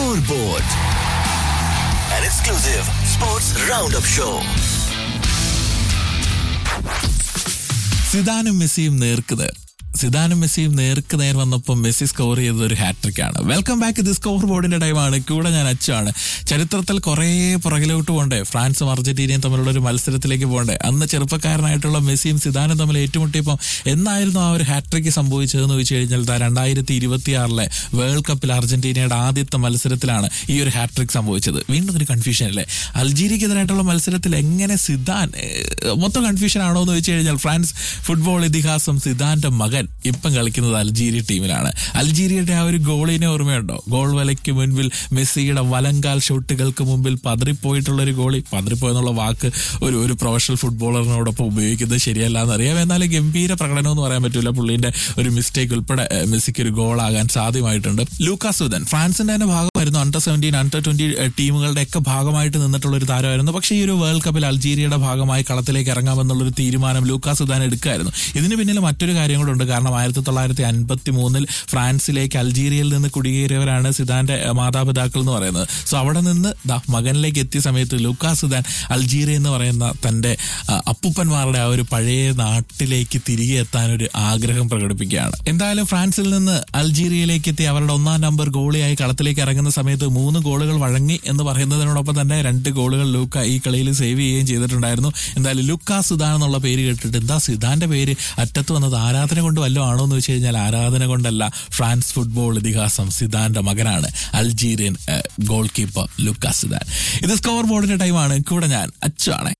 Scoreboard, an exclusive sports roundup show. സിദാനും മെസ്സിയും നേർക്ക് നേർ സിദാനും മെസ്സിയും നേർക്ക് നേർ വന്നപ്പോൾ മെസ്സി സ്കോർ ചെയ്തത് ഒരു ഹാട്രിക് ആണ് വെൽക്കം ബാക്ക് ഇത് സ്കോർ ബോർഡിന്റെ ടൈമാണ് കൂടെ ഞാൻ അച്ചാണ് ചരിത്രത്തിൽ കുറേ പുറകിലോട്ട് പോകണ്ടേ ഫ്രാൻസും അർജന്റീനയും തമ്മിലുള്ള ഒരു മത്സരത്തിലേക്ക് പോകണ്ടേ അന്ന് ചെറുപ്പക്കാരനായിട്ടുള്ള മെസ്സിയും സിദാനും തമ്മിൽ ഏറ്റുമുട്ടിയപ്പോൾ എന്നായിരുന്നു ആ ഒരു ഹാട്രിക് സംഭവിച്ചതെന്ന് വെച്ച് കഴിഞ്ഞാൽ ദാ രണ്ടായിരത്തി ഇരുപത്തിയാറിലെ വേൾഡ് കപ്പിൽ അർജന്റീനയുടെ ആദ്യത്തെ മത്സരത്തിലാണ് ഈ ഒരു ഹാട്രിക് സംഭവിച്ചത് വീണ്ടും ഒരു കൺഫ്യൂഷൻ അല്ലേ അൾജീരിയക്കെതിരായിട്ടുള്ള മത്സരത്തിൽ എങ്ങനെ സിദാൻ ഏഹ്, മൊത്തം കൺഫ്യൂഷൻ ആണോ എന്ന് വെച്ച് കഴിഞ്ഞാൽ ഫ്രാൻസ് ഫുട്ബോൾ ഇതിഹാസം സിദാന്റെ മകൻ ഇപ്പം കളിക്കുന്നത് അൽജീരിയ ടീമിലാണ് അൽജീരിയയുടെ ആ ഒരു ഗോളിനെ ഓർമ്മയുണ്ടോ ഗോൾ വലയ്ക്ക് മുൻപിൽ മെസ്സിയുടെ വലങ്കാൽ ഷോട്ടുകൾക്ക് മുമ്പിൽ പതറിപ്പോയിട്ടുള്ള ഒരു ഗോളി പതറിപ്പോയെന്നുള്ള വാക്ക് ഒരു ഒരു പ്രൊഫഷണൽ ഫുട്ബോളറിനോടൊപ്പം ഉപയോഗിക്കുന്നത് ശരിയല്ല എന്നറിയാം എന്നാലും ഗംഭീര പ്രകടനം എന്ന് പറയാൻ പറ്റൂല പുള്ളിന്റെ ഒരു മിസ്റ്റേക്ക് ഉൾപ്പെടെ ഏഹ്, മെസ്സിക്ക് ഒരു ഗോൾ ആകാൻ സാധ്യമായിട്ടുണ്ട് ലൂക്കാസ് ഉദൻ ഫ്രാൻസിന്റെ തന്നെ ഭാഗമായിരുന്നു അണ്ടർ സെവൻറ്റീൻ അണ്ടർ ട്വന്റി ടീമുകളുടെ ഒക്കെ ഭാഗമായിട്ട് നിന്നിട്ടുള്ള ഒരു താരമായിരുന്നു പക്ഷേ ഈ ഒരു വേൾഡ് കപ്പിൽ അൾജീരിയയുടെ ഭാഗമായി കളത്തിലേക്ക് ഇറങ്ങാമെന്നുള്ള ഒരു തീരുമാനം ലൂക്കാസ് ഉദാൻ എടുക്കായിരുന്നു ഇതിന് പിന്നിൽ മറ്റൊരു കാര്യം കൂടെ ഉണ്ട് കാരണം ആയിരത്തി തൊള്ളായിരത്തി അൻപത്തി മൂന്നിൽ ഫ്രാൻസിലേക്ക് അൾജീരിയയിൽ നിന്ന് കുടിയേറിയവരാണ് സിദാന്റെ ഏഹ്, മാതാപിതാക്കൾ എന്ന് പറയുന്നത് സോ അവിടെ നിന്ന് ദാ മകനിലേക്ക് എത്തിയ സമയത്ത് ലൂക്കാസ് സുദാൻ അൾജീരിയ എന്ന് പറയുന്ന തന്റെ ആ, അപ്പൂപ്പന്മാരുടെ ആ ഒരു പഴയ നാട്ടിലേക്ക് തിരികെ എത്താൻ ഒരു ആഗ്രഹം പ്രകടിപ്പിക്കുകയാണ് എന്തായാലും ഫ്രാൻസിൽ നിന്ന് അൾജീരിയയിലേക്ക് എത്തി അവരുടെ ഒന്നാം നമ്പർ ഗോളിയായി കളത്തിലേക്ക് ഇറങ്ങുന്ന സമയത്ത് മൂന്ന് ഗോളുകൾ വഴങ്ങി എന്ന് പറയുന്നതിനോടൊപ്പം തന്നെ രണ്ട് ഗോളുകൾ ലൂക്ക ഈ കളിയിൽ സേവ് ചെയ്യുകയും ചെയ്തിട്ടുണ്ടായിരുന്നു എന്തായാലും ലുക്ക സുദാൻ എന്നുള്ള പേര് കേട്ടിട്ട് എന്താ സിദാന്റെ പേര് അറ്റത്ത് വന്നത് ആരാധന കൊണ്ട് വല്ലതും ആണോ എന്ന് വെച്ച് കഴിഞ്ഞാൽ ആരാധന കൊണ്ടല്ല ഫ്രാൻസ് ഫുട്ബോൾ ഇതിഹാസം സിദാന്റെ മകനാണ് Algerian goalkeeper Luca Zidane ഇത് സ്കോർ ബോർഡിന്റെ ടൈമാണ് കൂടെ ഞാൻ അച്ചാണ്